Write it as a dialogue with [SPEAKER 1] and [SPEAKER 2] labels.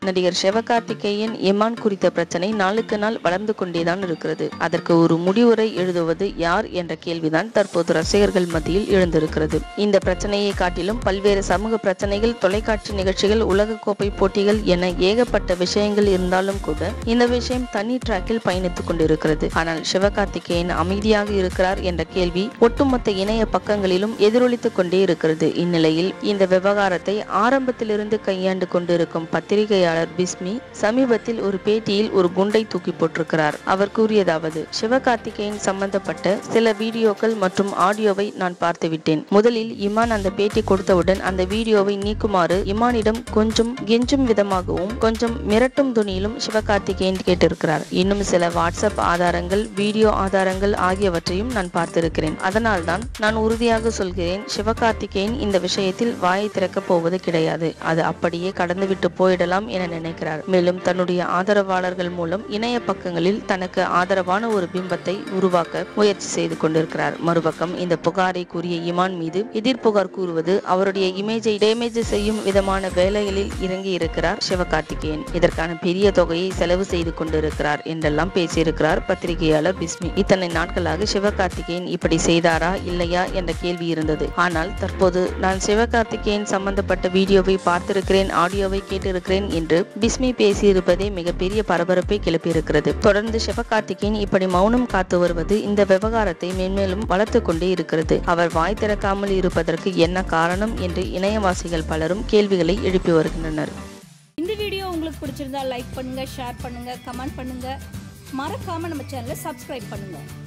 [SPEAKER 1] நடிகர் சிவகார்த்திகேயன் இமான் குறித்த பிரச்சனை நாளுக்கு நாள் வளர்ந்து கொண்டேதான் இருக்கிறது அதற்கு ஒரு முடிவுரை எழுதுவது யார் என்ற கேள்விதான் தற்போது ரசிகர்கள் மத்தியில் எழுந்திருக்கிறது இந்த பிரச்சனையை காட்டிலும் பல்வேறு சமூக பிரச்சனைகள் தொலைக்காட்சி நிகழ்ச்சிகள் உலகக்கோப்பை போட்டிகள் என ஏகப்பட்ட விஷயங்கள் இருந்தாலும் கூட இந்த விஷயம் தனி டிராக்கில் பயணித்துக் கொண்டிருக்கிறது ஆனால் சிவகார்த்திகேயன் அமைதியாக இருக்கிறார் என்ற கேள்வி ஒட்டுமொத்த இணைய பக்கங்களிலும் எதிரொலித்துக் கொண்டே இருக்கிறது இந்நிலையில் இந்த விவகாரத்தை ஆரம்பத்திலிருந்து கையாண்டு கொண்டிருக்கும் பத்திரிகையாளர் பிஸ்மி சமீபத்தில் ஒரு பேட்டியில் ஒரு குண்டை தூக்கி போட்டிருக்கிறார் அவர் கூறியதாவது சிவகார்த்திகேயன் சம்பந்தப்பட்ட சில வீடியோக்கள் மற்றும் ஆடியோவை நான் பார்த்துவிட்டேன் முதலில் இமான் அந்த பேட்டி கொடுத்தவுடன் அந்த வீடியோவை நீக்குமாறு இமானிடம் கொஞ்சம் கெஞ்சும் விதமாகவும் கொஞ்சம் மிரட்டும் துணியிலும் சிவகார்த்திகேயன் கேட்டிருக்கிறார் இன்னும் சில வாட்ஸ்அப் ஆதாரங்கள் வீடியோ ஆதாரங்கள் ஆகியவற்றையும் நான் பார்த்திருக்கிறேன் அதனால்தான் நான் உறுதியாக சொல்கிறேன் சிவகார்த்திகேயன் இந்த விஷயத்தில் வாயை திறக்கப் போவது கிடையாது அது அப்படியே கடந்துவிட்டு போயிடலாம் என நினைக்கிறார் மேலும் தன்னுடைய ஆதரவாளர்கள் மூலம் இணைய பக்கங்களில் தனக்கு ஆதரவான ஒரு பிம்பத்தை உருவாக்க முயற்சி செய்து கொண்டிருக்கிறார் மறுபக்கம் இந்த புகாரை கூறிய இமான் மீது எதிர் புகார் கூறுவது அவருடைய இமேஜை டேமேஜ் செய்யும் விதமான வேலைகளில் இறங்கி இருக்கிறார் சிவகார்த்திகேயன் இதற்கான பெரிய தொகையை செலவு செய்து கொண்டிருக்கிறார் என்றெல்லாம் பேசியிருக்கிறார் பத்திரிகையாளர் பிஸ்மி இத்தனை நாட்களாக சிவகார்த்திகேயன் இப்படி செய்தாரா இல்லையா என்ற கேள்வி இருந்தது ஆனால் தற்போது நான் சிவகார்த்திகேயன் சம்பந்தப்பட்ட வீடியோவை பார்த்திருக்கிறேன் ஆடியோவை கேட்டிருக்கிறேன் என்று பிஸ்மி பேசியிருப்பதே மிகப்பெரிய பரபரப்பை கிளப்பியிருக்கிறது தொடர்ந்து சிவகார்த்திகேயன் இப்படி மௌனம் காத்து வருவது இந்த விவகாரத்தை மென்மேலும் வளர்த்து கொண்டே இருக்கிறது அவர் வாய் திறக்காமல் இருப்பதற்கு என்ன காரணம் என்று இணையவாசிகள் பலரும் கேள்விகளை எழுப்பி வருகின்றனர்
[SPEAKER 2] இந்த வீடியோ உங்களுக்கு பிடிச்சிருந்தா லைக் பண்ணுங்க ஷேர் பண்ணுங்க கமெண்ட் பண்ணுங்க மறக்காம நம்ம சேனலை சப்ஸ்கிரைப் பண்ணுங்க